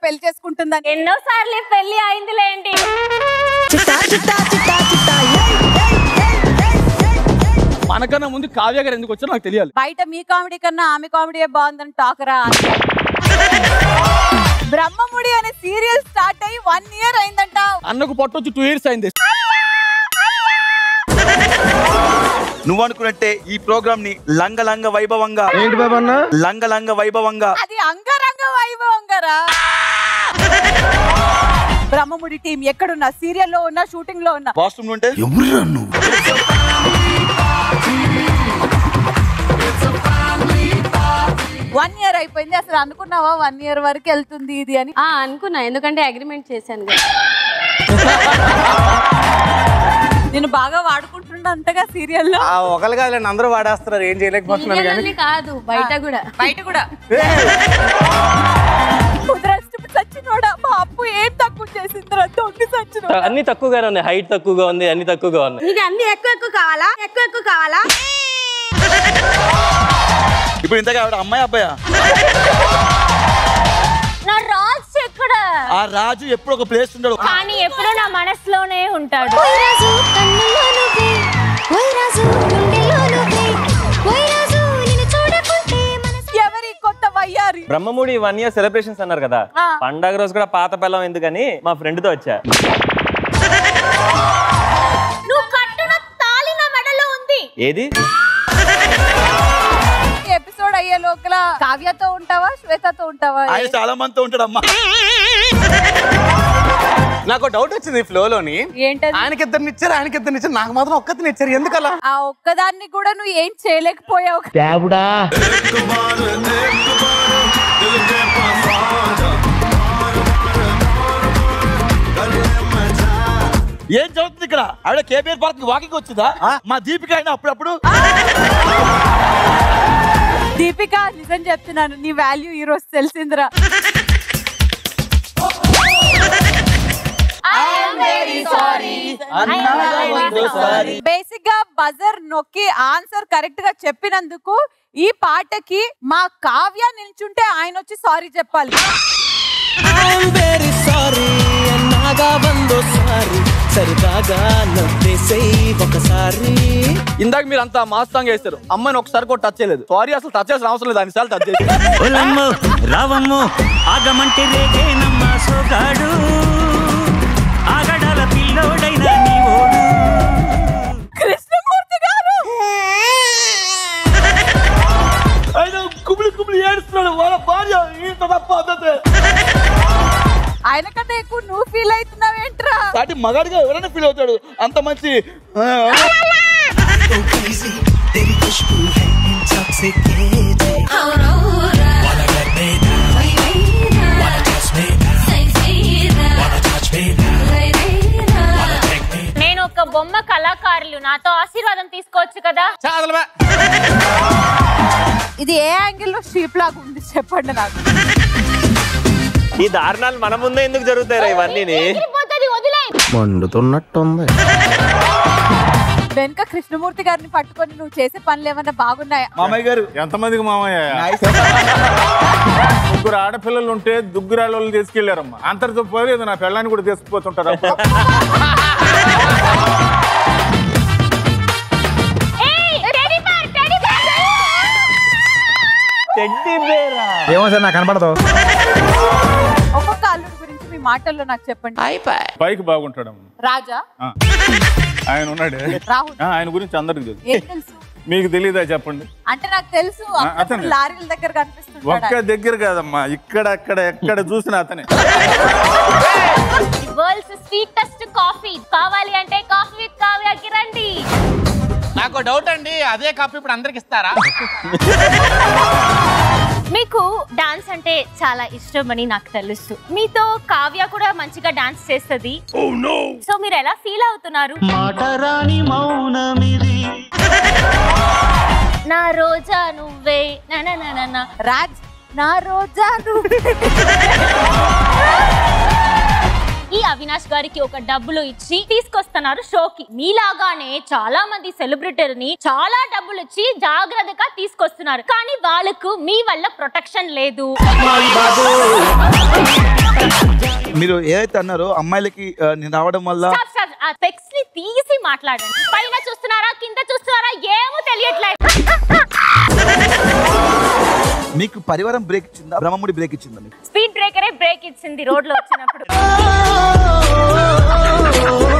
పెళ్లి చేసుకుంటుందని ఎన్నో సార్లు పెళ్లి అయిందిలేండి మనకన్నా ముందు కావ్య గారు ఎందుకు వచ్చారో నాకు తెలియాలి బయట మీ కామెడీ కన్నా ఆమె కామెడీ బాగుందని టాకరా అంతే. బ్రహ్మముడి అనే సీరియల్ స్టార్ట్ అయ్యి వన్ ఇయర్ అయిందంట అన్నకు పొట్టొచ్చి టూ ఇయర్స్ అయింది నువ్వు అనుకున్నట్టే ఈ ప్రోగ్రామ్ ని లంగ లంగ వైభవంగా ఏంటి బాబా అన్న లంగ లంగ వైభవంగా అది అంగరంగ వైభవం గారా బ్రహ్మముడి టీం ఎక్కడున్నా సీరియల్లో ఉన్నా షూటింగ్ లో ఉన్నా వాష్రూమ్ ఉంటే వన్ ఇయర్ అయిపోయింది అసలు అనుకున్నావా వన్ ఇయర్ వరకు వెళ్తుంది ఇది అని ఆ అనుకున్నా ఎందుకంటే అగ్రిమెంట్ చేశాను కదా నేను బాగా వాడుకుంటున్నా అంతగా సీరియల్లో ఆ ఒకరు కాదులేండి అందరూ వాడేస్తున్నారు ఏం చేయలేకపోతున్నారు కానీ సీరియల్లోనే కాదు బయట కూడా బయట కూడా కుదరచ్చు చచ్చినోడా మా అప్పు ఏం తక్కువ చేసిందిరా దొంగి చచ్చినోడా అన్ని తక్కువగానే ఉన్నాయి హైట్ తక్కువగా ఉంది అన్ని తక్కువగా ఉన్నాయి నీకు అన్ని ఎక్కువ ఎక్కువ కావాలా ఎక్కువ ఎక్కువ కావాలా ఇప్పుడు ఇంతగా ఆవిడ అమ్మాయి అబ్బాయా నా రాజ్ ఎక్కడ ఆ రాజు ఎప్పుడు ఒక ప్లేస్ ఉండడు కానీ ఎప్పుడూ నా మనసులోనే ఉంటాడు రాజు కన్నుల్లో నువ్వే ఓయ్ రాజు గుండెల్లో నువ్వే ఓయ్ రాజు నిన్ను చూడకుంటే మనసు ఎవరి కొత్త వయ్యారి బ్రహ్మముడి వన్ ఇయర్ సెలబ్రేషన్స్ అన్నారు కదా ఆ. పండగ రోజు కూడా పాత బెల్లం ఎందుకని మా ఫ్రెండ్ తో వచ్చా నువ్వు కట్టిన తాళి నా మెడలో ఉంది ఏది ఎపిసోడ్ అయ్యే లోపల కావ్యతో ఉంటావా శ్వేతతో ఉంటావా ఆయన చాలా మందితో ఉంటాడు అమ్మా నాకు డౌట్ వచ్చింది ఫ్లోలోని ఏంటది ఆయనకి ఇద్దరిని ఇచ్చారు ఆయనకి ఇద్దరిని ఇచ్చారు నాకు మాత్రం ఒక్కరిని ఇచ్చారు ఎందుకలా ఆ ఒక్కదాన్ని కూడా నువ్వు ఏం చేయలేకపోయావు ఏం జరుగుతుంది ఇక్కడ ఆవిడ కేబీఆర్ పార్క్ వాకింగ్ వచ్చిందా మా దీపిక అయినా అప్పుడప్పుడు దీపిక నిజం చెప్తున్నాను నీ వాల్యూ ఈ రోజు తెలిసిందిరా బేసిక్ గా బజర్ నొక్కి ఆన్సర్ కరెక్ట్ గా చెప్పినందుకు ఈ పాటకి మా కావ్య నిల్చుంటే ఆయన వచ్చి సారీ చెప్పాలి వెరీ సారీ అన్నాగా వందోసారి సరదాగా నవ్వేసై ఒకసారి ఇందాక మీరు అంత మాస్ సాంగ్ వేస్తారు అమ్మాయిని ఒకసారి కూడా టచ్ చేయలేదు సారీ అసలు టచ్ చేసిన అవసరం లేదు అన్నిసార్లు టచ్ చేసి ఒలమ్మో రావమ్మో ఆగమంటే రేగేనమ్మా సోగాడు ఆగడాల పిల్లోడైనా నీ ఓడు కృష్ణమూర్తి గారు ఆయన కుమిలి కుమిలి ఏడుస్తున్నాడు వాళ్ళ భార్య ఇంత తప్ప అద్దతే ఆయన కన్నా ఎక్కువ నువ్వు ఫీల్ అవుతున్నావేంట్రా సాటి మగాడిగా ఎవరైనా ఫీల్ అవుతాడు అంత మంచి ఆ, तेरी खुशबू है intoxicating wanna get me now wanna touch me now wanna touch me now wanna take me నేను ఒక బొమ్మ కళాకారులు నాతో ఆశీర్వాదం తీసుకోవచ్చు కదా చాదలమే ఇది ఏ యాంగిల్ లో షీప్ లాగా ఉంది చెప్పండి నాకు ఈ దారుణాలు మన ముందే ఎందుకు జరుగుతాయి ఇవన్నీ పోతుంది వదిలే మండుతున్నట్టుంది వెనుక కృష్ణమూర్తి గారిని పట్టుకొని నువ్వు చేసే పనులు ఏమన్నా బాగున్నాయా మామయ్య గారు ఎంతమందికి మామయ్య nice. ముగ్గురు ఆడపిల్లలు ఉంటే దుగ్గురాళ్ళు తీసుకెళ్లారమ్మా అంతటితో పోలేదు నా పిల్లాన్ని కూడా తీసుకుపోతుంటారు ఏమో సార్ నాకు కనపడదు ఒక్కొక్క అల్లుడి గురించి మీ మాటల్లో నాకు చెప్పండి పైకి బాగుంటాడమ్మా రాజా ఆ. ఆయన ఉన్నాడే రాహుల్ ఆ, ఆయన గురించి అందరికి తెలుసు ఏం తెలుసు మీకు తెలియదా చెప్పండి అంటే నాకు తెలుసు అప్పుడప్పుడు అతనే. లారీల దగ్గర కనిపిస్తుంటాడు ఒక్క దగ్గర కాదమ్మా ఇక్కడ అక్కడ ఎక్కడ చూసినా అతనే వరల్డ్స్ స్వీటెస్ట్ కాఫీ కావాలి అంటే కాఫీ విత్ కావ్యకి రండి నాకు డౌట్ అండి అదే కాపీ ఇప్పుడు అందరికి ఇస్తారా మీకు డాన్స్ అంటే చాలా ఇష్టం అని నాకు తెలుసు మీతో కావ్య కూడా మంచిగా డాన్స్ చేస్తుంది సో మీరు ఎలా ఫీల్ అవుతున్నారు మాటరాని మౌనమిది నా రోజా నువ్వే నా నా నా నా నా. రాజ్ నా రోజా నువ్వు ఈ అవినాష్ గారికి ఒక డబ్బులు ఇచ్చి తీసుకొస్తున్నారు షోకి మీలాగానే చాలా మంది సెలబ్రిటీని చాలా డబ్బులు ఇచ్చి జాగ్రత్తగా తీసుకొస్తున్నారు కానీ వాళ్ళకు మీ వల్ల ప్రొటెక్షన్ లేదు మాయి బాబు మీరు ఏదైతే అన్నారో అమ్మాయిలకి ఆ, నేను రావడం వల్ల స్టాప్ స్టాప్ ఆ స్పెక్స్ ని తీసి మాట్లాడండి పైన చూస్తున్నారా కింద చూస్తున్నారా ఏమో తెలియట్లేదు మీకు పరివారం బ్రేక్ ఇచ్చిందా బ్రహ్మముడి బ్రేక్ ఇచ్చిందా మీకు స్పీడ్ బ్రేకరే బ్రేక్ ఇచ్చింది రోడ్ లో వచ్చినప్పుడు